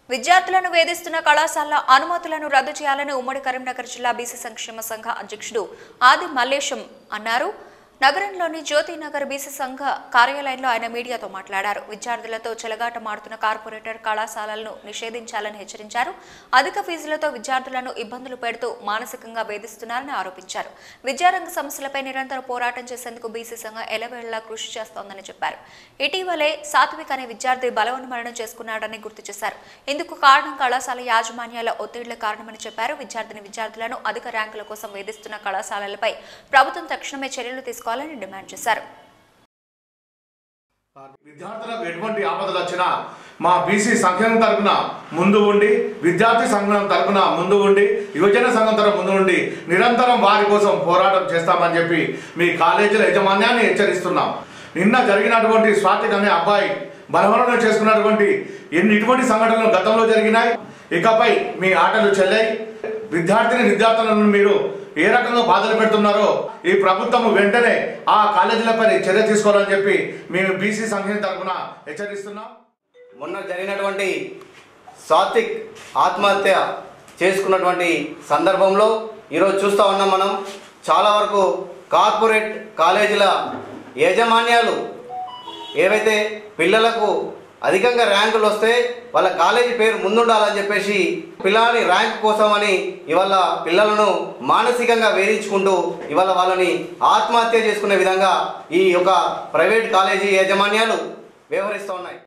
విద్యార్థులను వేధిస్తున్న కళాశాల అనుమతులను రద్దు చేయాలని ఉమ్మడి కరీంనగర్ జిల్లా బీసీ సంక్షేమ సంఘ అధ్యక్షుడు ఆది మల్లేశం అన్నారు నగరంలోని జ్యోతినగర్ బీసీ సంఘ కార్యాలయంలో ఆయన మీడియాతో మాట్లాడారు విద్యార్థులతో చెలగాటమాడుతున్న కార్పొరేటర్ కళాశాలలను నిషేధించాలని హెచ్చరించారు అధిక ఫీజులతో విద్యార్థులను ఇబ్బందులు పెడుతూ మానసికంగా వేధిస్తున్నారని ఆరోపించారు విద్యారంగ సమస్యలపై నిరంతర పోరాటం చేసేందుకు బీసీ సంఘం ఎలవేళ్లా కృషి చేస్తోందని చెప్పారు ఇటీవలే సాత్విక్ అనే విద్యార్థి బలవన్మరణం చేసుకున్నాడని గుర్తు చేశారు ఇందుకు కారణం కళాశాల యాజమాన్యాల ఒత్తిళ్ల కారణమని చెప్పారు విద్యార్థిని విద్యార్థులను అధిక ర్యాంకుల కోసం వేధిస్తున్న కళాశాలలపై ప్రభుత్వం తక్షణమే చర్యలు తీసుకోవాలని డిమాండ్ చేశారు విద్యార్థులకు ఎటువంటి ఆపదలు వచ్చినా మా బీసీ సంఘం తరపున ముందు ఉండి విద్యార్థి సంఘం తరపున ముందు ఉండి యువజన సంఘం తరపున ముందు ఉండి నిరంతరం వారి కోసం పోరాటం చేస్తామని చెప్పి మీ కాలేజీల యజమాన్యాన్ని హెచ్చరిస్తున్నాం నిన్న జరిగినటువంటి స్వాతిక్ అనే అబ్బాయి బలవనం చేసుకున్నటువంటి ఎన్ని ఇటువంటి సంఘటనలు గతంలో జరిగినాయి ఇకపై మీ ఆటలు చెల్లాయి విద్యార్థిని విద్యార్థులను మీరు ఏ రకంగా బాధలు పెడుతున్నారో ఈ ప్రభుత్వం వెంటనే ఆ కాలేజీలపై చర్య తీసుకోవాలని చెప్పి మేము బీసీ సంఘం తరఫున హెచ్చరిస్తున్నాం మొన్న జరిగినటువంటి సాత్విక్ ఆత్మహత్య చేసుకున్నటువంటి సందర్భంలో ఈరోజు చూస్తూ ఉన్నాం మనం చాలా వరకు కార్పొరేట్ కాలేజీల యాజమాన్యాలు ఏవైతే పిల్లలకు అధికంగా ర్యాంకులు వస్తే వాళ్ళ కాలేజీ పేరు ముందుండాలని చెప్పేసి పిల్లలని ర్యాంక్ కోసమని ఇవాళ పిల్లలను మానసికంగా వేధించుకుంటూ ఇవాళ వాళ్ళని ఆత్మహత్య చేసుకునే విధంగా ఈ యొక్క ప్రైవేట్ కాలేజీ యాజమాన్యాలు వ్యవహరిస్తూ ఉన్నాయి